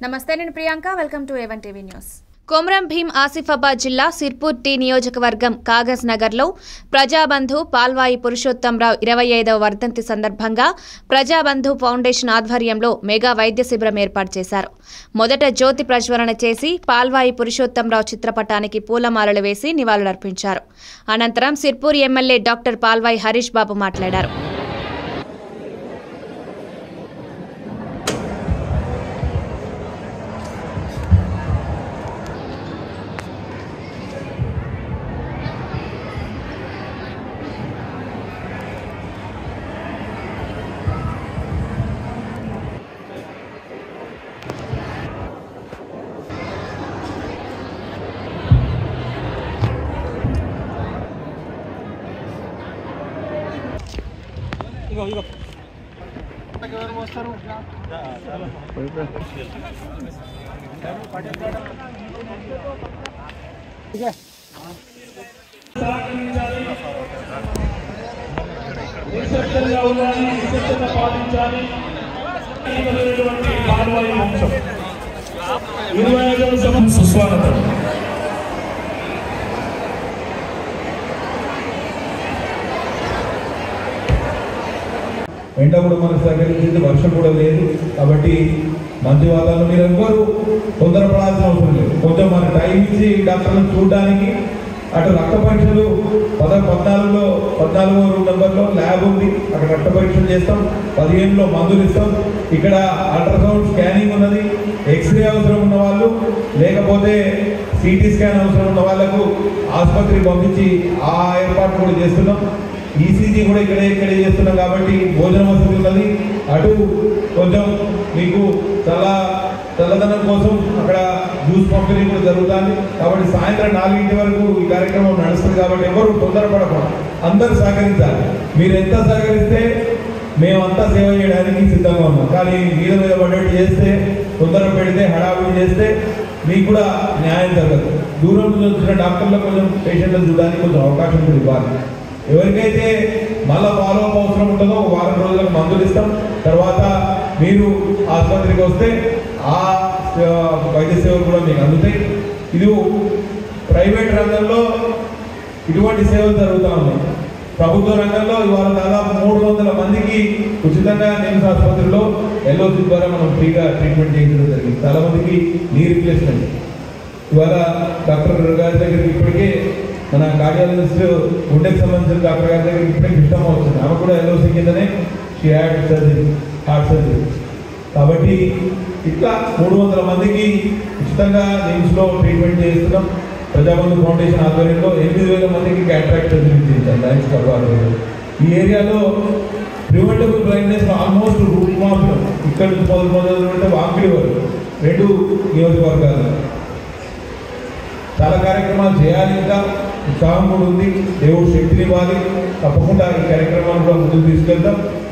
నమస్తే నేను Priyanka welcome to A one TV news Komaram Bheem Asifabad జిల్లా సిర్పూర్ టీ నియోజకవర్గం కాగజ్ నగర్లో ప్రజాబంధు పాల్వాయి పురుషోత్తంరావు ఇరవై ఐదవ వర్ధంతి సందర్భంగా ప్రజాబంధు ఫౌండేషన్ ఆధ్వర్యంలో మెగా వైద్య శిబిరం ఏర్పాటు చేశారు మొదట జ్యోతి ప్రజ్వలన చేసి పాల్వాయి పురుషోత్తంరావు చిత్రపటానికి పూలమాలలు వేసి నివాళులర్పించారు అనంతరం సిర్పూర్ ఎమ్మెల్యే డాక్టర్ పాల్వాయి హరీష్ బాబు మాట్లాడారు నిశ్శబ్దంగా ఉండాలి నిశ్శబ్దత పాటించాలి ఇవ్వలేనటువంటి పాల్వాయి వంశం ఇరవై ఐదవ సభ సుస్వాగతం ఎండ కూడా మనకు సహకరించింది వర్షం కూడా లేదు కాబట్టి మంచి వాతావరణం మీరు ఎవ్వరు తొందరపడాల్సిన అవసరం లేదు కొంచెం మన టైం ఇచ్చి డాక్టర్లను చూడడానికి అటు రక్త పరీక్షలు పద పద్నాలుగులో పద్నాలుగో నెంబర్లో ల్యాబ్ ఉంది అక్కడ రక్త పరీక్షలు చేస్తాం పదిహేనులో మందులు ఇస్తాం ఇక్కడ అల్ట్రాసౌండ్ స్కానింగ్ ఉన్నది ఎక్స్రే అవసరం ఉన్న వాళ్ళు లేకపోతే సిటీ స్కాన్ అవసరం ఉన్న వాళ్ళకు ఆసుపత్రికి పంపించి ఆ ఏర్పాటు కూడా చేస్తున్నాం ఈసీజీ కూడా ఇక్కడే ఇక్కడే చేస్తున్నాం కాబట్టి భోజన వసతి ఉన్నది అటు కొంచెం మీకు చల్ల చల్లదనం కోసం అక్కడ జ్యూస్ పంపిణీ కూడా జరుగుతుంది కాబట్టి సాయంత్రం నాలుగింటి వరకు ఈ కార్యక్రమం నడుస్తుంది కాబట్టి ఎవరు తొందరపడకుండా అందరూ సహకరించాలి మీరు ఎంత సహకరిస్తే మేమంతా సేవ చేయడానికి సిద్ధంగా ఉన్నాం కానీ మీద మీద పడ్డట్టు చేస్తే తొందర పెడితే హడావిడి చేస్తే మీకు కూడా న్యాయం జరగదు దూరం నుంచి వచ్చిన డాక్టర్లకు కొంచెం పేషెంట్లను చూడడానికి కొంచెం అవకాశం కూడా ఇవ్వాలి ఎవరికైతే మళ్ళా ఫాలో అప్ అవసరం ఉంటుందో ఒక వారం రోజులకు మందులు ఇస్తాం తర్వాత మీరు ఆసుపత్రికి వస్తే ఆ ఆ, వైద్య సేవలు కూడా మీకు అందుతాయి ఇది ప్రైవేట్ రంగంలో ఇటువంటి సేవలు జరుగుతూ ఉన్నాయి ప్రభుత్వ రంగంలో ఇవాళ దాదాపు మూడు వందల మందికి ఉచితంగా నిమ్స్ ఆసుపత్రిలో ఎల్ఓసి ద్వారా మనం ఫ్రీగా ట్రీట్మెంట్ చేయించడం జరిగింది చాలా మందికి నీ రిప్లేస్మెంట్ ఇవాళ డాక్టర్ గారి దగ్గరికి ఇప్పటికే మన కార్డియాలజిస్ట్ గుండెకి సంబంధించిన డాక్టర్ గారి దగ్గరికి ఇప్పటికే ఇష్టం అవుతుంది ఆమె కూడా ఎల్ఓసి కిందనే she had surgery heart surgery కాబట్టి ఇట్లా మూడు వందల మందికి ఉచితంగా నిమ్స్లో ట్రీట్మెంట్ చేస్తున్నాం ప్రజాబంధు ఫౌండేషన్ ఆధ్వర్యంలో ఎనిమిది వేల మందికి క్యాట్రాక్ట్ సర్జరీ చేయించాం లైన్స్ కర్వాలో ఈ ఏరియాలో ప్రివెంటబుల్ బ్లైండ్నెస్ ఆల్మోస్ట్ రూట్ మాత్రం ఇక్కడ నుంచి మొదలు మొదలు అంటే వాకిడి వరకు రెండు నియోజకవర్గాలు చాలా కార్యక్రమాలు చేయాలి ఇంకా ఉత్సాహం కూడా ఉంది దేవుడు శక్తిని ఇవ్వాలి తప్పకుండా ఈ కార్యక్రమాలు కూడా ముందుకు తీసుకెళ్తాం